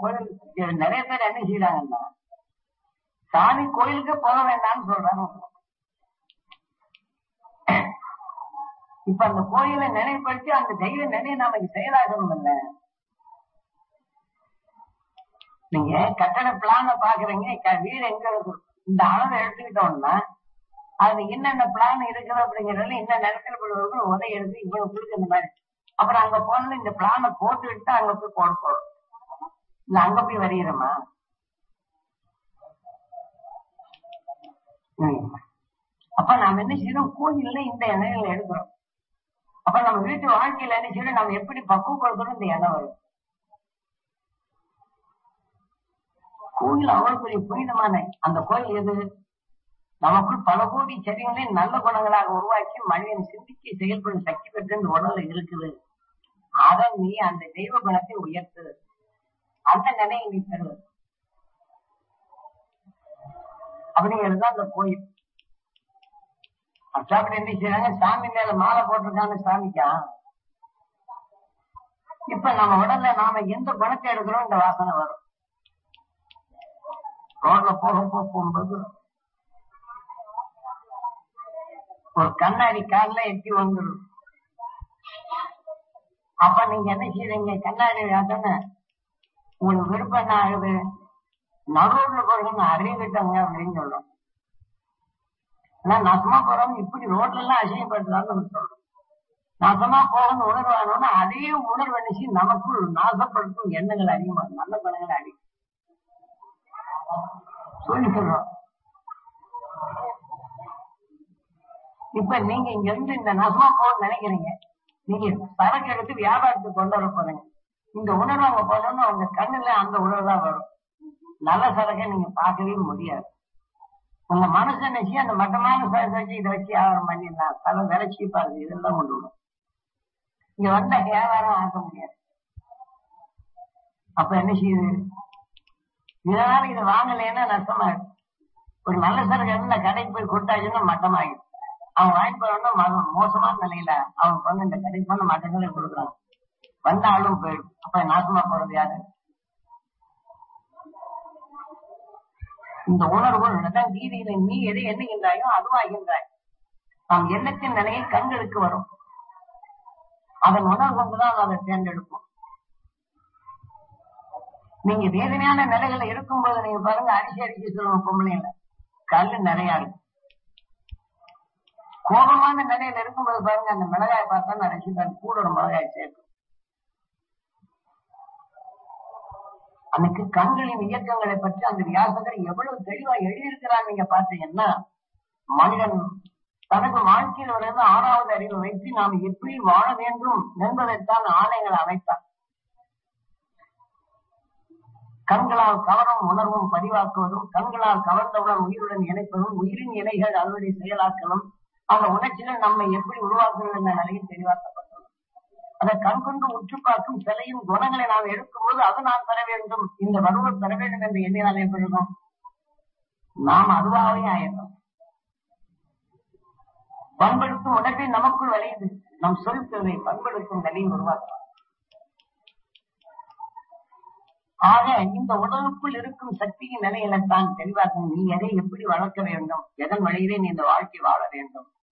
கோயில் இது நிறைய பேர் என்ன செய்யறாங்கன்னா சாமி கோயிலுக்கு போக வேண்டாம்னு சொல்றாங்க இப்ப அந்த கோயிலை நினைவுபடுத்தி அந்த தெய்வ நினைவு நமக்கு செயலாகணும் இல்ல நீங்க கட்டட பிளான பாக்குறீங்க க- வீடு எங்க இருக்கு இந்த அளவை எடுத்துக்கிட்டோம்னா அது என்னென்ன பிளான் இருக்குது அப்படிங்கறதுல இந்த நேரத்துல இப்படி இருக்கும் உதவி எடுத்து இவ்வளவு கொடுக்கு இந்த மாதிரி அப்புறம் அங்க போனது இந்த பிளான போட்டு விட்டு அங்க போய் போட போறோம் இல்ல அங்க போய் வரைகிறோமா ம். அப்ப நாம என்ன செய்யறோம் கோயில்ல இந்த எண்ணெயில எடுக்கிறோம் அப்ப நம்ம வீட்டு வாழ்க்கையில என்ன செய்யறோம் நம்ம எப்படி பக்குவப்படுத்துறோம் இந்த எண்ணம் வரும் கோயில் அவ்வளவு பெரிய புனிதமான அந்த கோயில் எது நமக்குள் பல கோடி செடிகளை நல்ல குணங்களாக உருவாக்கி மனிதன் சிந்திக்க செயல்படும் சக்தி பெற்று இந்த உடல்ல இருக்குது அதை நீ அந்த தெய்வ குணத்தை உயர்த்து அந்த நிலையை நீ பெறுவது அப்படிங்கிறது அந்த கோயில் அச்சாப்படி என்ன செய்யறாங்க சாமி மேல மாலை போட்டிருக்காங்க சாமிக்கா இப்ப நம்ம உடல்ல நாம எந்த குணத்தை எடுக்கிறோம் இந்த வாசனை வரும் ரோட்ல போக போக போகும்போது ஒரு கண்ணாடி கால்ல எட்டி வந்துடும் அப்ப நீங்க என்ன செய்றீங்க கண்ணாடி தானே உங்களுக்கு விருப்பம் என்ன ஆகுது நடுவுல போறீங்க அறிவிட்டவங்க அப்படின்னு சொல்றோம் ஆனா நாசமா போறவங்க இப்படி ரோட்ல எல்லாம் அசிங்கப்படுத்துறாங்க நம்ம சொல்றோம் நாசமா போகணும் உணர்வானோன்னா அதையும் உணர்வு நினைச்சு நமக்குள் நாசப்படுத்தும் எண்ணங்கள் அதிகமா நல்ல குணங்கள் அதிகம் சொல்லி சொல்றோம் இப்ப நீங்க இங்க இருந்து இந்த நசமா போக நினைக்கிறீங்க நீங்க சரக்கு எடுத்து வியாபாரத்துக்கு கொண்டு வர போறீங்க இந்த உணர்வு அங்க போனோம்னா உங்க கண்ணுல அந்த உணர்வு தான் வரும் நல்ல சரக்கை நீங்க பார்க்கவே முடியாது உங்க மனசு நினைச்சு அந்த மட்டமான சரக்கு வச்சு இதை வச்சு வியாபாரம் பண்ணிடலாம் தலை விரைச்சி பாருங்க இதெல்லாம் கொண்டு விடும் இங்க வந்த வியாபாரம் ஆக்க முடியாது அப்ப என்ன செய்யுது இதனால இதை வாங்கலைன்னா நஷ்டமா இருக்கு ஒரு நல்ல சரக்கு இந்த கடைக்கு போய் கொடுத்தாச்சுன்னா மட்டமாயிடும் அவன் வாங்கி போறவன ம- மோசமான நிலையில அவன் வந்து இந்த கடைக்கு பண்ண மட்டங்களே கொடுக்குறான் வந்த ஆளும் போயிடும் அப்ப நாசமா போறது யாரு இந்த உணர்வு தான் கீதையில நீ எதை எண்ணுகின்றாயோ அதுவாகின்றாய் நாம் எண்ணத்தின் நிலையை கண்களுக்கு வரும் அதன் உணர்வு கொண்டுதான் அதை தேர்ந்தெடுப்போம் நீங்க வேதனையான நிலைகளை இருக்கும்போது நீங்க பாருங்க அரிசி அரிசி சொல்லுவோம் பொம்பளைங்கள கல்லு நிறைய இருக்கு கோபமான நிலையில இருக்கும்போது பாருங்க அந்த மிளகாய் பார்த்தா நான் ரசிப்பேன் கூட ஒரு மிளகாய் சேர்க்கும் அன்னைக்கு கண்களின் இயக்கங்களை பற்றி அந்த வியாசகர் எவ்வளவு தெளிவா எழுதியிருக்கிறார் நீங்க பாத்தீங்கன்னா மனிதன் தனது வாழ்க்கையில் வருகிற ஆறாவது அறிவை வைத்து நாம் எப்படி வாழ வேண்டும் என்பதைத்தான் ஆணைகள் அமைத்தார் கண்களால் கவரும் உணர்வும் பதிவாக்குவதும் கண்களால் கவர்ந்தவுடன் உயிருடன் இணைப்பதும் உயிரின் இலைகள் அதனுடைய செயலாக்கலும் அந்த உணர்ச்சிகள் நம்மை எப்படி உருவாக்குகிறது என்ற நிலையில் தெளிவாக்கப்பட்டுள்ளது அதை கண் கொண்டு உற்று பார்க்கும் சிலையின் குணங்களை நாம் எடுக்கும்போது அது நாம் பெற வேண்டும் இந்த வருவர் பெற வேண்டும் என்று எண்ணினால் எப்படி இருக்கும் நாம் அதுவாகவே ஆயிடும் பண்படுத்தும் உணர்வை நமக்குள் விளையுது நம் சொல் தேவை பண்படுத்தும் நிலையை உருவாக்கும் ஆக இந்த உடலுக்குள் இருக்கும் சக்தியின் நிலையில தான் தெளிவாக்கும் நீ எதை எப்படி வளர்க்க வேண்டும் எதன் வழியிலே நீ இந்த வாழ்க்கை வாழ வேண்டும்